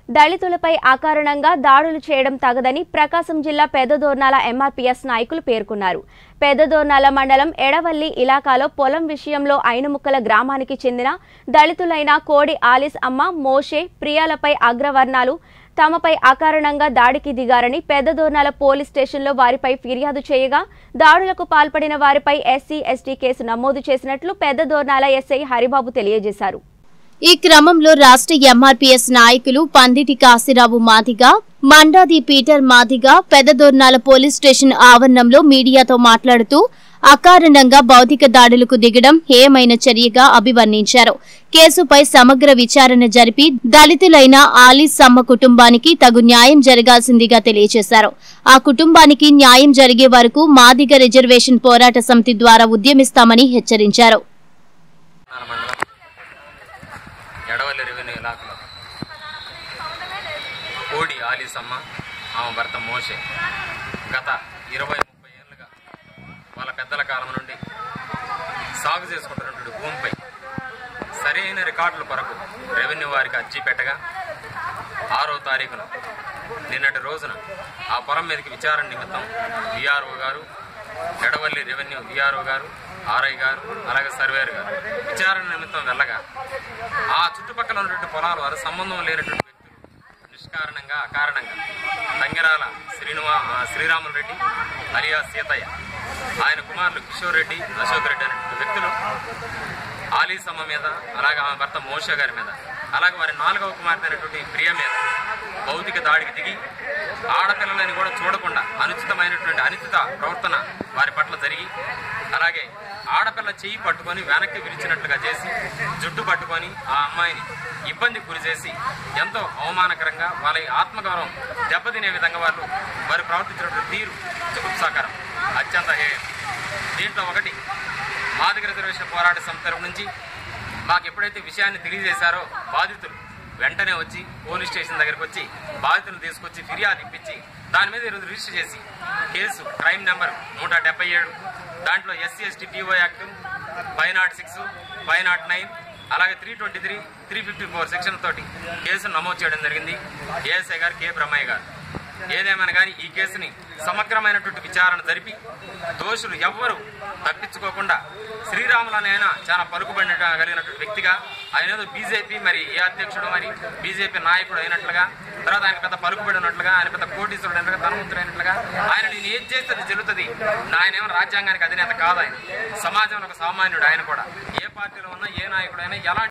దళితులపై అకారణంగా దాడులు చేయడం తగదని ప్రకాశం జిల్లా పెద్దదోర్నాల ఎంఆర్పీఎస్ నాయకులు పేర్కొన్నారు పెద్దదోర్నాల మండలం ఎడవల్లి ఇలాకాలో పొలం విషయంలో ఐనుముక్కల గ్రామానికి చెందిన దళితులైన కోడి ఆలిస్ అమ్మ మోషే ప్రియాలపై అగ్రవర్ణాలు తమపై అకారణంగా దాడికి దిగారని పెద్దదోర్నాల పోలీస్ స్టేషన్లో వారిపై ఫిర్యాదు చేయగా దాడులకు పాల్పడిన వారిపై ఎస్సీ ఎస్టీ కేసు నమోదు చేసినట్లు పెద్దదోర్నాల ఎస్ఐ హరిబాబు తెలియజేశారు ఈ క్రమంలో రాష్ట్ర ఎంఆర్పీఎస్ నాయకులు Panditi Kasirao Madiga Mandadi Peter Madiga Peddadornala police station ఆవరణంలో మీడియాతో మాట్లాడుతూ అకారణంగా భౌతిక దాడులకు దిగడం హేయమైన చర్యగా అభివర్ణించారు కేసుపై సమగ్ర విచారణ జరిపి దళితులైన ఆలీస్ సమ్మ కుటుంబానికి తగు న్యాయం జరగాల్సిందిగా తెలియజేశారు ఆ కుటుంబానికి న్యాయం జరిగే వరకు మాదిగ రిజర్వేషన్ పోరాట సమితి ద్వారా ఉద్యమిస్తామని హెచ్చరించారు నాన్న మండలం ఎడవల్లి రెవెన్యూ ఇలాకలో కోడి ఆలీసమ్మ ఆమె భర్త మోషే గత ఇరవై ముప్పై ఏళ్ళుగా వాళ్ళ పెద్దల కాలం నుండి సాగు చేసుకుంటున్నటువంటి భూమిపై సరైన రికార్డుల కొరకు రెవెన్యూ వారికి అర్జీ పెట్టగా ఆరో తారీఖున నిన్నటి రోజున ఆ పొలం మీదకి విచారణ నిమిత్తం విఆర్ఓ గారు ఎడవల్లి రెవెన్యూ విఆర్ఓ గారు ఆర్ఐ గారు అలాగే సర్వేర్ గారు విచారణ నిమిత్తం వెళ్ళగా ఆ చుట్టుపక్కల ఉన్నటువంటి పొలాల వారు సంబంధం లేనటువంటి వ్యక్తులు నిష్కారణంగా అకారణంగా తంగిరాల శ్రీనివా ఆ, శ్రీరాములు రెడ్డి అలియా సీతయ్య ఆయన కుమారులు కిషోర్ రెడ్డి అశోక్ రెడ్డి అనేటువంటి వ్యక్తులు ఆలీసమ్మ మీద అలాగే ఆమె భర్త మోషా గారి మీద అలాగే వారి నాలుగవ కుమార్తె అయినటువంటి ప్రియ మీద భౌతిక దాడికి దిగి ఆడపిల్లలని కూడా చూడకుండా అనుచితమైనటువంటి అనుచిత ప్రవర్తన వారి పట్ల జరిగి అలాగే ఆడపిల్ల చెయ్యి పట్టుకొని వెనక్కి విరిచినట్లుగా చేసి జుట్టు పట్టుకొని ఆ అమ్మాయిని ఇబ్బందికి గురి చేసి ఎంతో అవమానకరంగా వాళ్ళ ఆత్మగౌరవం దెబ్బతినే విధంగా వాళ్ళు వారు ప్రవర్తించినటువంటి తీరు చికిత్సాకరం అత్యంత హేయం దీంట్లో ఒకటి మాదిగ రిజర్వేషన్ పోరాట సంస్థ తరపు నుంచి మాకు ఎప్పుడైతే విషయాన్ని తెలియజేశారో బాధితులు వెంటనే వచ్చి పోలీస్ స్టేషన్ దగ్గరికి వచ్చి బాధితులను తీసుకొచ్చి ఫిర్యాదు ఇప్పించి దాని మీద ఈరోజు రిజిస్టర్ చేసి కేసు క్రైమ్ నెంబర్ నూట డెబ్బై ఏడు దాంట్లో SC ST PO act five naught six five naught nine అలాగే three twenty three three fifty four section తోటి కేసును నమోదు చేయడం జరిగింది ఏఎస్ఐ గారు కే బ్రహ్మయ్య గారు ఏదేమైనా కానీ ఈ కేసుని సమగ్రమైనటువంటి విచారణ జరిపి దోషులు ఎవ్వరూ తప్పించుకోకుండా శ్రీరాములనైనా చాలా పలుకుబడి కలిగినటువంటి వ్యక్తిగా ఆయన ఏదో బీజేపీ మరి ఏ అధ్యక్షుడు మరి బీజేపీ నాయకుడు అయినట్లుగా తర్వాత ఆయన పెద్ద పలుకుబడి ఉన్నట్లుగా ఆయన పెద్ద కోటీశ్వరుడు అయినట్లుగా ధనవంతుడు అయినట్లుగా ఆయన నేను ఏం చేస్తే అది జరుగుతుంది ఆయన ఏమో రాజ్యాంగానికి అధినేత కాదు ఆయన సమాజంలో ఒక సామాన్యుడు ఆయన కూడా ఏ పార్టీలో ఉన్నా ఏ నాయకుడైనా ఎలాంటి